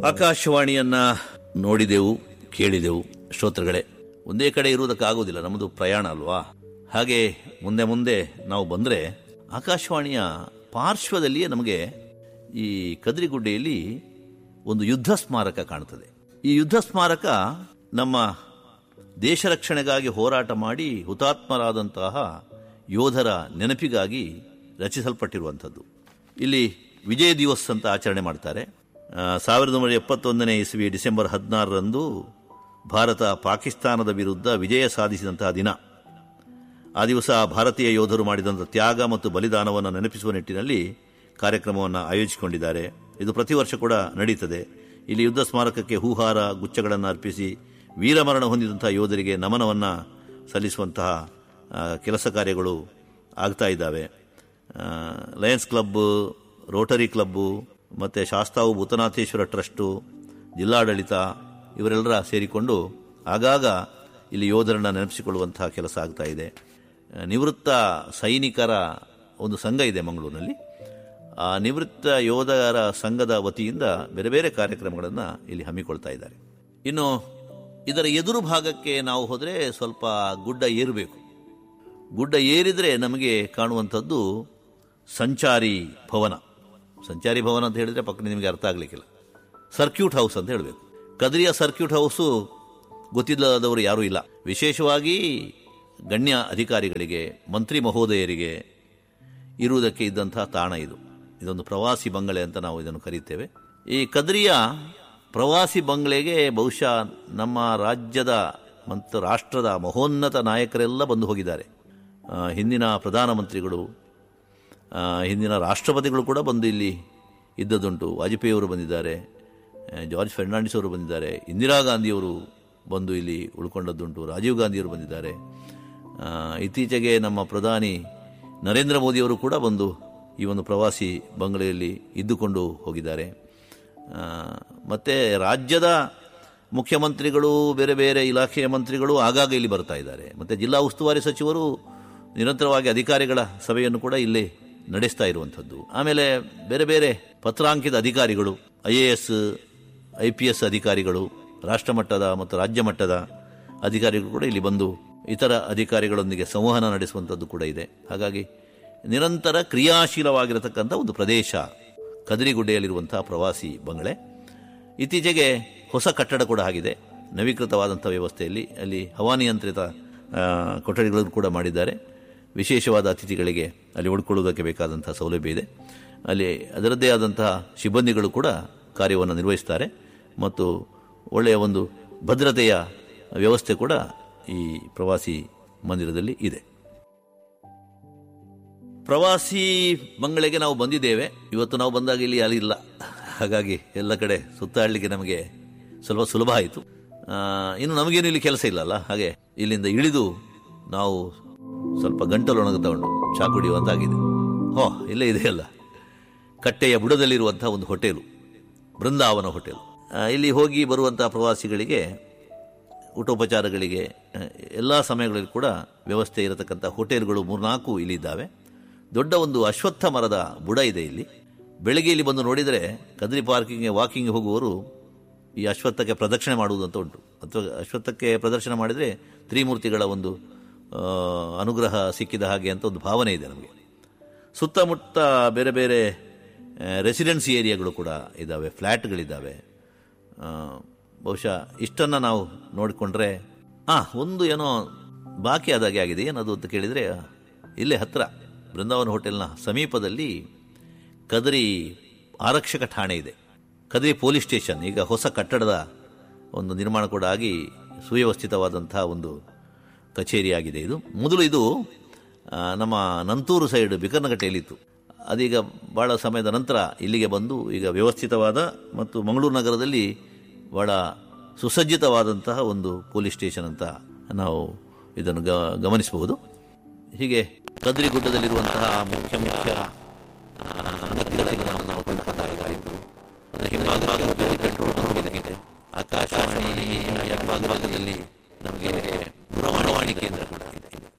ಆಕಾಶವಾಣಿಯನ್ನ ನೋಡಿದೆವು ಕೇಳಿದೆವು ಶ್ರೋತೃಗಳೇ ಒಂದೇ ಕಡೆ ಇರುವುದಕ್ಕಾಗೋದಿಲ್ಲ ನಮ್ಮದು ಪ್ರಯಾಣ ಅಲ್ವಾ ಹಾಗೆ ಮುಂದೆ ಮುಂದೆ ನಾವು ಬಂದರೆ ಆಕಾಶವಾಣಿಯ ಪಾರ್ಶ್ವದಲ್ಲಿಯೇ ನಮಗೆ ಈ ಕದ್ರಿಗುಡ್ಡೆಯಲ್ಲಿ ಒಂದು ಯುದ್ಧ ಸ್ಮಾರಕ ಕಾಣುತ್ತದೆ ಈ ಯುದ್ಧ ಸ್ಮಾರಕ ನಮ್ಮ ದೇಶ ರಕ್ಷಣೆಗಾಗಿ ಹೋರಾಟ ಮಾಡಿ ಹುತಾತ್ಮರಾದಂತಹ ಯೋಧರ ನೆನಪಿಗಾಗಿ ರಚಿಸಲ್ಪಟ್ಟಿರುವಂಥದ್ದು ಇಲ್ಲಿ ವಿಜಯ ದಿವಸ್ ಅಂತ ಆಚರಣೆ ಮಾಡ್ತಾರೆ ಆ, ಸಾವಿರದ ಒಂಬೈನೂರ ಎಪ್ಪತ್ತೊಂದನೇ ಇಸ್ವಿ ಡಿಸೆಂಬರ್ ಹದಿನಾರರಂದು ಭಾರತ ಪಾಕಿಸ್ತಾನದ ವಿರುದ್ಧ ವಿಜಯ ಸಾಧಿಸಿದಂತಹ ದಿನ ಆ ದಿವಸ ಭಾರತೀಯ ಯೋಧರು ಮಾಡಿದಂಥ ತ್ಯಾಗ ಮತ್ತು ಬಲಿದಾನವನ್ನು ನೆನಪಿಸುವ ನಿಟ್ಟಿನಲ್ಲಿ ಕಾರ್ಯಕ್ರಮವನ್ನು ಆಯೋಜಿಸಿಕೊಂಡಿದ್ದಾರೆ ಇದು ಪ್ರತಿ ವರ್ಷ ಕೂಡ ನಡೀತದೆ ಇಲ್ಲಿ ಯುದ್ಧ ಸ್ಮಾರಕಕ್ಕೆ ಹೂಹಾರ ಗುಚ್ಛಗಳನ್ನು ಅರ್ಪಿಸಿ ವೀರಮರಣ ಹೊಂದಿದಂತಹ ಯೋಧರಿಗೆ ನಮನವನ್ನು ಸಲ್ಲಿಸುವಂತಹ ಆ, ಕೆಲಸ ಕಾರ್ಯಗಳು ಆಗ್ತಾ ಇದ್ದಾವೆ ಆ, ಲಯನ್ಸ್ ಕ್ಲಬ್ ರೋಟರಿ ಕ್ಲಬ್ಬು ಮತ್ತು ಶಾಸ್ತಾವು ಭೂತನಾಥೇಶ್ವರ ಟ್ರಸ್ಟು ಜಿಲ್ಲಾಡಳಿತ ಇವರೆಲ್ಲರ ಸೇರಿಕೊಂಡು ಆಗಾಗ ಇಲ್ಲಿ ಯೋಧರನ್ನ ನೆನಪಿಸಿಕೊಳ್ಳುವಂತಹ ಕೆಲಸ ಆಗ್ತಾ ಇದೆ ಆ, ನಿವೃತ್ತ ಸೈನಿಕರ ಒಂದು ಸಂಘ ಇದೆ ಮಂಗಳೂರಿನಲ್ಲಿ ಆ ನಿವೃತ್ತ ಯೋಧರ ಸಂಘದ ವತಿಯಿಂದ ಬೇರೆ ಬೇರೆ ಕಾರ್ಯಕ್ರಮಗಳನ್ನು ಇಲ್ಲಿ ಹಮ್ಮಿಕೊಳ್ತಾ ಇದ್ದಾರೆ ಇನ್ನು ಇದರ ಎದುರು ಭಾಗಕ್ಕೆ ನಾವು ಹೋದರೆ ಸ್ವಲ್ಪ ಗುಡ್ಡ ಏರಬೇಕು ಗುಡ್ಡ ಏರಿದರೆ ನಮಗೆ ಕಾಣುವಂಥದ್ದು ಸಂಚಾರಿ ಭವನ ಸಂಚಾರಿ ಭವನ ಅಂತ ಹೇಳಿದ್ರೆ ಪಕ್ಕ ನಿಮಗೆ ಅರ್ಥ ಆಗಲಿಕ್ಕಿಲ್ಲ ಸರ್ಕ್ಯೂಟ್ ಹೌಸ್ ಅಂತ ಹೇಳಬೇಕು ಕದ್ರಿಯ ಸರ್ಕ್ಯೂಟ್ ಹೌಸು ಗೊತ್ತಿಲ್ಲದವರು ಯಾರೂ ಇಲ್ಲ ವಿಶೇಷವಾಗಿ ಗಣ್ಯ ಅಧಿಕಾರಿಗಳಿಗೆ ಮಂತ್ರಿ ಮಹೋದಯರಿಗೆ ಇರುವುದಕ್ಕೆ ಇದ್ದಂತಹ ತಾಣ ಇದು ಇದೊಂದು ಪ್ರವಾಸಿ ಬಂಗಲೆ ಅಂತ ನಾವು ಇದನ್ನು ಕರೀತೇವೆ ಈ ಕದ್ರಿಯ ಪ್ರವಾಸಿ ಬಂಗಲೆಗೆ ಬಹುಶಃ ನಮ್ಮ ರಾಜ್ಯದ ಮತ್ತು ರಾಷ್ಟ್ರದ ಮಹೋನ್ನತ ನಾಯಕರೆಲ್ಲ ಬಂದು ಹೋಗಿದ್ದಾರೆ ಆ, ಹಿಂದಿನ ಪ್ರಧಾನಮಂತ್ರಿಗಳು ಆ, ಹಿಂದಿನ ರಾಷ್ಟ್ರಪತಿಗಳು ಕೂಡ ಬಂದು ಇಲ್ಲಿ ಇದ್ದದುಂಟು ವಾಜಪೇಯಿಯವರು ಬಂದಿದ್ದಾರೆ ಆ, ಜಾರ್ಜ್ ಫೆರ್ನಾಂಡಿಸ್ ಅವರು ಬಂದಿದ್ದಾರೆ ಇಂದಿರಾ ಗಾಂಧಿಯವರು ಬಂದು ಇಲ್ಲಿ ಉಳ್ಕೊಂಡದ್ದುಂಟು ರಾಜೀವ್ ಗಾಂಧಿಯವರು ಬಂದಿದ್ದಾರೆ ಆ, ಇತ್ತೀಚೆಗೆ ನಮ್ಮ ಪ್ರಧಾನಿ ನರೇಂದ್ರ ಮೋದಿಯವರು ಕೂಡ ಬಂದು ಈ ಒಂದು ಪ್ರವಾಸಿ ಬಂಗಲೆಯಲ್ಲಿ ಇದ್ದುಕೊಂಡು ಹೋಗಿದ್ದಾರೆ ಆ, ಮತ್ತೆ ರಾಜ್ಯದ ಮುಖ್ಯಮಂತ್ರಿಗಳು ಬೇರೆ ಬೇರೆ ಇಲಾಖೆಯ ಮಂತ್ರಿಗಳು ಆಗಾಗ ಇಲ್ಲಿ ಬರ್ತಾ ಇದ್ದಾರೆ ಮತ್ತು ಜಿಲ್ಲಾ ಉಸ್ತುವಾರಿ ಸಚಿವರು ನಿರಂತರವಾಗಿ ಅಧಿಕಾರಿಗಳ ಸಭೆಯನ್ನು ಕೂಡ ಇಲ್ಲಿ ನಡೆಸ್ತಾ ಇರುವಂಥದ್ದು ಆಮೇಲೆ ಬೇರೆ ಬೇರೆ ಪತ್ರಾಂಕಿತ ಅಧಿಕಾರಿಗಳು I A S I P S ಅಧಿಕಾರಿಗಳು ರಾಷ್ಟ್ರ ಮಟ್ಟದ ಮತ್ತು ರಾಜ್ಯ ಮಟ್ಟದ ಅಧಿಕಾರಿಗಳು ಕೂಡ ಇಲ್ಲಿ ಬಂದು ಇತರ ಅಧಿಕಾರಿಗಳೊಂದಿಗೆ ಸಂವಹನ ನಡೆಸುವಂಥದ್ದು ಕೂಡ ಇದೆ ಹಾಗಾಗಿ ನಿರಂತರ ಕ್ರಿಯಾಶೀಲವಾಗಿರತಕ್ಕಂಥ ಒಂದು ಪ್ರದೇಶ ಕದರಿಗುಡ್ಡೆಯಲ್ಲಿರುವಂತಹ ಪ್ರವಾಸಿ ಬಂಗಲೆ ಇತ್ತೀಚೆಗೆ ಹೊಸ ಕಟ್ಟಡ ಕೂಡ ಆಗಿದೆ ನವೀಕೃತವಾದಂಥ ವ್ಯವಸ್ಥೆಯಲ್ಲಿ ಅಲ್ಲಿ ಹವಾನಿಯಂತ್ರಿತ ಆ, ಕೊಠಡಿಗಳನ್ನು ಕೂಡ ಮಾಡಿದ್ದಾರೆ ವಿಶೇಷವಾದ ಅತಿಥಿಗಳಿಗೆ ಅಲ್ಲಿ ಉಳ್ಕೊಳ್ಳುವುದಕ್ಕೆ ಬೇಕಾದಂಥ ಸೌಲಭ್ಯ ಇದೆ ಅಲ್ಲಿ ಅದರದ್ದೇ ಆದಂತಹ ಸಿಬ್ಬಂದಿಗಳು ಕೂಡ ಕಾರ್ಯವನ್ನು ನಿರ್ವಹಿಸ್ತಾರೆ ಮತ್ತು ಒಳ್ಳೆಯ ಒಂದು ಭದ್ರತೆಯ ವ್ಯವಸ್ಥೆ ಕೂಡ ಈ ಪ್ರವಾಸಿ ಮಂದಿರದಲ್ಲಿ ಇದೆ ಪ್ರವಾಸಿ ಬಂಗಲೆಗೆ ನಾವು ಬಂದಿದ್ದೇವೆ ಇವತ್ತು ನಾವು ಬಂದಾಗ ಇಲ್ಲಿ ಅಲ್ಲಿ ಇಲ್ಲ ಹಾಗಾಗಿ ಎಲ್ಲ ಕಡೆ ಸುತ್ತಾಡಲಿಕ್ಕೆ ನಮಗೆ ಸ್ವಲ್ಪ ಸುಲಭ ಆಯಿತು ಆ, ಇನ್ನು ನಮಗೇನು ಇಲ್ಲಿ ಕೆಲಸ ಇಲ್ಲಲ್ಲ ಹಾಗೆ ಇಲ್ಲಿಂದ ಇಳಿದು ನಾವು ಸ್ವಲ್ಪ ಗಂಟಲು ಒಣಗುತ್ತಾ ಉಂಟು ಚಾ ಕುಡಿಯುವಂತಾಗಿದೆ ಹೋ ಇಲ್ಲೇ ಇದೆಯಲ್ಲ ಕಟ್ಟೆಯ ಬುಡದಲ್ಲಿರುವಂತಹ ಒಂದು ಹೋಟೆಲು ಬೃಂದಾವನ ಹೋಟೆಲ್ ಆ, ಇಲ್ಲಿ ಹೋಗಿ ಬರುವಂತಹ ಪ್ರವಾಸಿಗಳಿಗೆ ಊಟೋಪಚಾರಗಳಿಗೆ ಎಲ್ಲ ಸಮಯಗಳಲ್ಲಿ ಕೂಡ ವ್ಯವಸ್ಥೆ ಇರತಕ್ಕಂಥ ಹೋಟೆಲ್ಗಳು ಮೂರ್ನಾಲ್ಕು ಇಲ್ಲಿದ್ದಾವೆ ದೊಡ್ಡ ಒಂದು ಅಶ್ವತ್ಥ ಮರದ ಬುಡ ಇದೆ ಇಲ್ಲಿ ಬೆಳಗ್ಗೆ ಇಲ್ಲಿ ಬಂದು ನೋಡಿದರೆ ಕದ್ರಿ ಪಾರ್ಕಿಂಗ್ಗೆ ವಾಕಿಂಗ್ ಹೋಗುವವರು ಈ ಅಶ್ವತ್ಥಕ್ಕೆ ಪ್ರದಕ್ಷಿಣೆ ಮಾಡುವುದು ಅಂತ ಉಂಟು ಅಥವಾ ಅಶ್ವತ್ಥಕ್ಕೆ ಪ್ರದರ್ಶನ ಮಾಡಿದರೆ ತ್ರಿಮೂರ್ತಿಗಳ ಒಂದು ಆ, ಅನುಗ್ರಹ ಸಿಕ್ಕಿದ ಹಾಗೆ ಅಂತ ಒಂದು ಭಾವನೆ ಇದೆ ನಮಗೆ ಸುತ್ತಮುತ್ತ ಬೇರೆ ಬೇರೆ ರೆಸಿಡೆನ್ಸಿ ಏರಿಯಾಗಳು ಕೂಡ ಇದ್ದಾವೆ ಫ್ಲ್ಯಾಟ್ಗಳಿದ್ದಾವೆ ಆ, ಬಹುಶಃ ಇಷ್ಟನ್ನು ನಾವು ನೋಡಿಕೊಂಡ್ರೆ ಆ ಒಂದು ಏನೋ ಬಾಕಿ ಆದಾಗೆ ಆಗಿದೆ ಏನದು ಅಂತ ಕೇಳಿದರೆ ಇಲ್ಲೇ ಹತ್ತಿರ ಬೃಂದಾವನ ಹೋಟೆಲ್ನ ಸಮೀಪದಲ್ಲಿ ಕದರಿ ಆರಕ್ಷಕ ಠಾಣೆ ಇದೆ ಕದರಿ ಪೊಲೀಸ್ ಸ್ಟೇಷನ್ ಈಗ ಹೊಸ ಕಟ್ಟಡದ ಒಂದು ನಿರ್ಮಾಣ ಕೂಡ ಆಗಿ ಸುವ್ಯವಸ್ಥಿತವಾದಂತಹ ಒಂದು ಕಚೇರಿಯಾಗಿದೆ ಇದು ಮೊದಲು ಇದು ಆ, ನಮ್ಮ ನಂತೂರು ಸೈಡ್ ಬಿಕರ್ನಗಟ್ಟೆಯಲ್ಲಿತ್ತು ಅದೀಗ ಭಾಳ ಸಮಯದ ನಂತರ ಇಲ್ಲಿಗೆ ಬಂದು ಈಗ ವ್ಯವಸ್ಥಿತವಾದ ಮತ್ತು ಮಂಗಳೂರು ನಗರದಲ್ಲಿ ಭಾಳ ಸುಸಜ್ಜಿತವಾದಂತಹ ಒಂದು ಪೊಲೀಸ್ ಸ್ಟೇಷನ್ ಅಂತ ನಾವು ಇದನ್ನು ಗ ಗಮನಿಸಬಹುದು ಹೀಗೆ ಕದ್ರಿ ಗುಡ್ಡದಲ್ಲಿರುವಂತಹ ಮುಖ್ಯ ಮುಖ್ಯ ಆ, ನದಿಗಳನ್ನು ನಾವು ಕಂಡುಕೊಂಡಾಗಾಯಿತು ಅದರ ಹಿಂಭಾಗದಲ್ಲಿ ಪೆಟ್ರೋಲ್ ಬಂಕ್ ಇದೆ ಆಕಾಶವಾಣಿ ಎಡಭಾಗದಲ್ಲಿ ನಮಗೆ